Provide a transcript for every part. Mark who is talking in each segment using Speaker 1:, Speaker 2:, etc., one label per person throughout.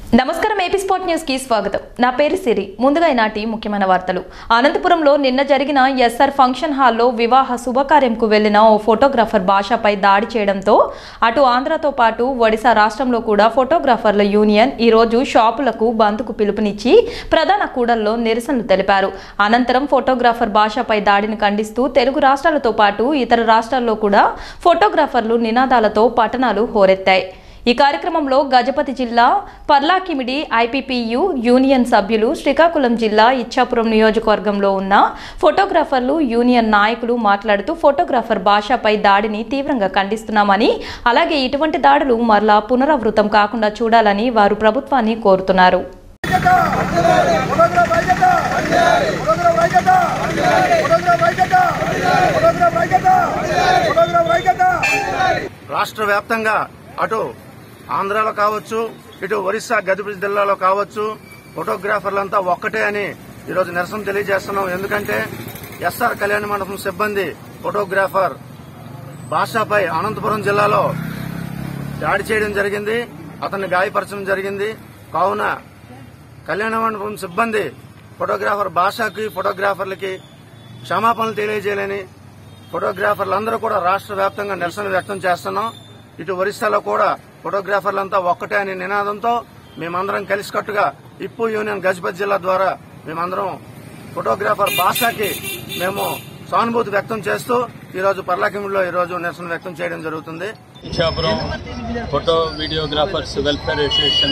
Speaker 1: నమస్కారం AP sport news కి స్వాగతం నా పేరు సిరి ముందుగా ఈనాటి ముఖ్యమైన వార్తలు అనంతపురంలో నిన్న జరిగిన ఎస్ఆర్ ఫంక్షన్ హాల్లో వివాహ శుభకార్యంకు వెళ్లిన ఓ ఫోటోగ్రాఫర్ భాషపై దాడి చేయడంతో అటు ఆంధ్రతో పాటు ఒడిశా రాష్ట్రంలో కూడా ఫోటోగ్రాఫర్ల యూనియన్ ఈ రోజు షాపులకు బంద్కు పిలుపునిచ్చి ప్రధాన కూడల్లో నిరసనలు తెలిపారు అనంతరం ఫోటోగ్రాఫర్ భాషపై దాడిని ఖండిస్తూ తెలుగు రాష్ట్రాలతో పాటు ఇతర రాష్ట్రాల్లో కూడా ఫోటోగ్రాఫర్లు నినాదాలతో పట్టణాలు హోరెత్తాయి ఈ కార్యక్రమంలో గజపతి జిల్లా పర్లాకిమిడి ఐపీపీయు యూనియన్ సభ్యులు శ్రీకాకుళం జిల్లా ఇచ్చాపురం నియోజకవర్గంలో ఉన్న ఫోటోగ్రాఫర్లు యూనియన్ నాయకులు మాట్లాడుతూ ఫోటోగ్రాఫర్ భాషపై దాడిని తీవ్రంగా ఖండిస్తున్నామని అలాగే ఇటువంటి దాడులు మరలా పునరావృతం కాకుండా చూడాలని వారు ప్రభుత్వాన్ని కోరుతున్నారు
Speaker 2: ఫోటోగ్రాఫ్ ఐక్యత ఫోటోగ్రాఫ్ ఐక్యత ఫోటోగ్రాఫ్ ఐక్యత ఫోటోగ్రాఫ్ ఐక్యత ఫోటోగ్రాఫ్ ఐక్యత రాష్ట్ర వ్యాప్తంగా అటు ఆంధ్రాలో కావచ్చు ఇటు ఒరిస్సా గదిపతి జిల్లాలో కావచ్చు ఫోటోగ్రాఫర్లంతా ఒక్కటే అని ఈరోజు నిరసన తెలియజేస్తున్నాం ఎందుకంటే ఎస్ఆర్ కళ్యాణ మండపం సిబ్బంది ఫోటోగ్రాఫర్ భాషపై అనంతపురం జిల్లాలో దాడి చేయడం జరిగింది అతన్ని గాయపరచడం జరిగింది కావున కళ్యాణ మండపం సిబ్బంది ఫోటోగ్రాఫర్ భాషకి ఫోటోగ్రాఫర్లకి క్షమాపణలు తెలియజేయాలని ఫోటోగ్రాఫర్లందరూ కూడా రాష్ట్ర వ్యాప్తంగా నిరసన వ్యక్తం చేస్తున్నాం ఇటు ఒరిస్సాలో కూడా ఫోటోగ్రాఫర్లంతా ఒక్కటే అనే నినాదంతో మేమందరం కలిసికట్టుగా ఇప్పు యూనియన్ గజపతి జిల్లా ద్వారా మేమందరం ఫోటోగ్రాఫర్ భాషకి మేము సానుభూతి వ్యక్తం చేస్తూ ఈరోజు పర్లాకిమిలో ఈరోజు నిరసన వ్యక్తం చేయడం జరుగుతుంది
Speaker 3: Ichchapuram photo videographers welfare association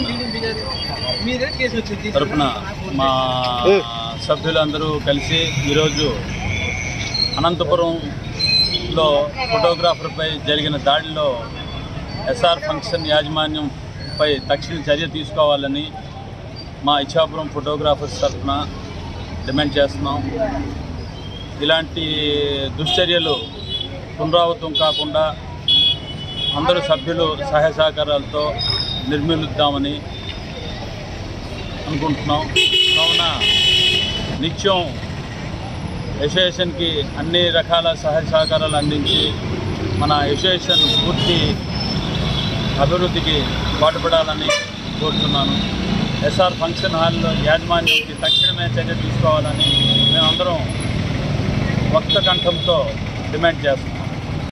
Speaker 3: తరపున మా సభ్యులందరూ కలిసి ఈరోజు అనంతపురంలో ఫోటోగ్రాఫర్పై జరిగిన దాడిలో ఎస్ఆర్ ఫంక్షన్ యాజమాన్యంపై తక్షణ చర్య తీసుకోవాలని మా ఇచ్చాపురం ఫోటోగ్రాఫర్స్ తరఫున డిమాండ్ చేస్తున్నాం ఇలాంటి దుశ్చర్యలు పునరావృతం కాకుండా అందరూ సభ్యులు సహాయ సహకారాలతో నిర్మూలిద్దామని అనుకుంటున్నాం కావున నిత్యం అసోసియేషన్కి అన్ని రకాల సహాయ సహకారాలు అందించి మన అసోసియేషన్ పూర్తి అభివృద్ధికి పాటుపడాలని కోరుతున్నాను ఎస్ఆర్ ఫంక్షన్ హాల్లో యాజమాన్యంకి తక్షణమే చర్య తీసుకోవాలని మేమందరం వక్త కంఠంతో డిమాండ్ చేస్తున్నాం